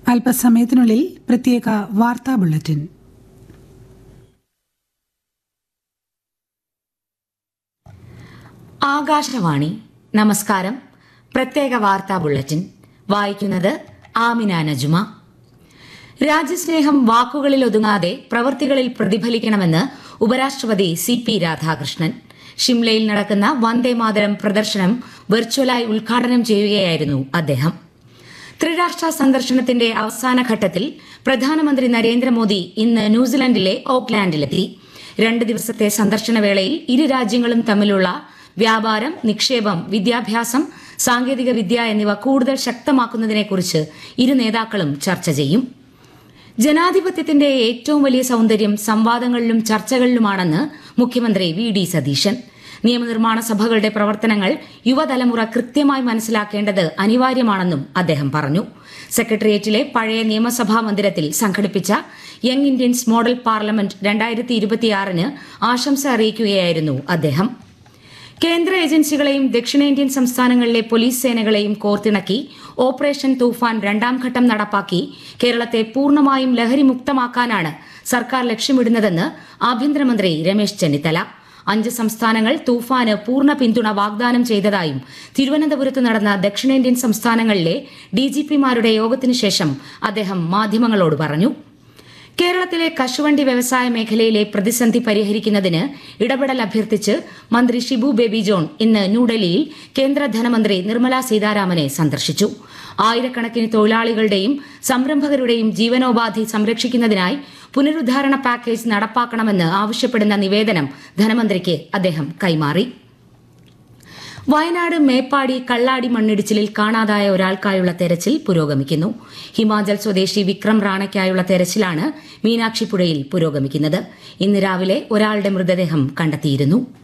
അല്പസമയത്തിനുള്ളിൽ പ്രത്യേക വാർത്താ ബുള്ളറ്റിൻ ആകാശവാണി നമസ്കാരം പ്രത്യേക വാർത്താ ബുള്ളറ്റിൻ വായിക്കുന്നത് ആമിന നജുമ രാജ്യസ്നേഹം വാക്കുകളിൽ ഒതുങ്ങാതെ പ്രവൃത്തികളിൽ പ്രതിഫലിക്കണമെന്ന് ഉപരാഷ്ട്രപതി സി പി രാധാകൃഷ്ണൻ ഷിംലയിൽ നടക്കുന്ന വന്ദേമാതരം പ്രദർശനം വെർച്വലായി ഉദ്ഘാടനം ചെയ്യുകയായിരുന്നു അദ്ദേഹം ത്രിരാഷ്ട്ര സന്ദർശനത്തിന്റെ അവസാന ഘട്ടത്തിൽ പ്രധാനമന്ത്രി നരേന്ദ്രമോദി ഇന്ന് ന്യൂസിലൻഡിലെ ഓക്ലാൻഡിലെത്തി രണ്ട് ദിവസത്തെ സന്ദർശന വേളയിൽ ഇരു രാജ്യങ്ങളും തമ്മിലുള്ള വ്യാപാരം നിക്ഷേപം വിദ്യാഭ്യാസം സാങ്കേതിക വിദ്യ എന്നിവ കൂടുതൽ ശക്തമാക്കുന്നതിനെക്കുറിച്ച് ഇരു നേതാക്കളും ചർച്ച ചെയ്യും ജനാധിപത്യത്തിന്റെ ഏറ്റവും വലിയ സൗന്ദര്യം സംവാദങ്ങളിലും ചർച്ചകളിലുമാണെന്ന് മുഖ്യമന്ത്രി വി ഡി സതീശൻ നിയമനിർമ്മാണ സഭകളുടെ പ്രവർത്തനങ്ങൾ യുവതലമുറ കൃത്യമായി മനസ്സിലാക്കേണ്ടത് അനിവാര്യമാണെന്നും അദ്ദേഹം പറഞ്ഞു സെക്രട്ടേറിയറ്റിലെ പഴയ നിയമസഭാ മന്ദിരത്തിൽ സംഘടിപ്പിച്ച യങ് ഇന്ത്യൻസ് മോഡൽ പാർലമെന്റ് രണ്ടായിരത്തി ഇരുപത്തിയാറിന് ആശംസ അറിയിക്കുകയായിരുന്നു അദ്ദേഹം കേന്ദ്ര ഏജൻസികളെയും ദക്ഷിണേന്ത്യൻ സംസ്ഥാനങ്ങളിലെ പോലീസ് സേനകളെയും കോർത്തിണക്കി ഓപ്പറേഷൻ തൂഫാൻ രണ്ടാം ഘട്ടം നടപ്പാക്കി കേരളത്തെ പൂർണ്ണമായും ലഹരി മുക്തമാക്കാനാണ് സർക്കാർ ലക്ഷ്യമിടുന്നതെന്ന് ആഭ്യന്തരമന്ത്രി രമേശ് ചെന്നിത്തല അഞ്ച് സംസ്ഥാനങ്ങൾ തൂഫാന് പൂർണ്ണ പിന്തുണ വാഗ്ദാനം ചെയ്തതായും തിരുവനന്തപുരത്ത് നടന്ന ദക്ഷിണേന്ത്യൻ സംസ്ഥാനങ്ങളിലെ ഡിജിപിമാരുടെ യോഗത്തിനു ശേഷം അദ്ദേഹം മാധ്യമങ്ങളോട് പറഞ്ഞു കേരളത്തിലെ കശുവണ്ടി വ്യവസായ മേഖലയിലെ പ്രതിസന്ധി പരിഹരിക്കുന്നതിന് ഇടപെടൽ അഭ്യർത്ഥിച്ച് മന്ത്രി ഷിബു ബേബി ജോൺ ഇന്ന് ന്യൂഡൽഹിയിൽ കേന്ദ്ര ധനമന്ത്രി നിർമ്മല സീതാരാമനെ സന്ദർശിച്ചു ആയിരക്കണക്കിന് തൊഴിലാളികളുടെയും സംരംഭകരുടെയും ജീവനോപാധി സംരക്ഷിക്കുന്നതിനായി പുനരുദ്ധാരണ പാക്കേജ് നടപ്പാക്കണമെന്ന് ആവശ്യപ്പെടുന്ന നിവേദനം ധനമന്ത്രിക്ക് അദ്ദേഹം കൈമാറി വയനാട് മേപ്പാടി കള്ളാടി മണ്ണിടിച്ചിലിൽ കാണാതായ ഒരാൾക്കായുള്ള തെരച്ചിൽ പുരോഗമിക്കുന്നു ഹിമാചൽ സ്വദേശി വിക്രം റാണയ്ക്കായുള്ള തെരച്ചിലാണ് മീനാക്ഷിപ്പുഴയിൽ പുരോഗമിക്കുന്നത് ഇന്ന് രാവിലെ ഒരാളുടെ മൃതദേഹം കണ്ടെത്തിയിരുന്നു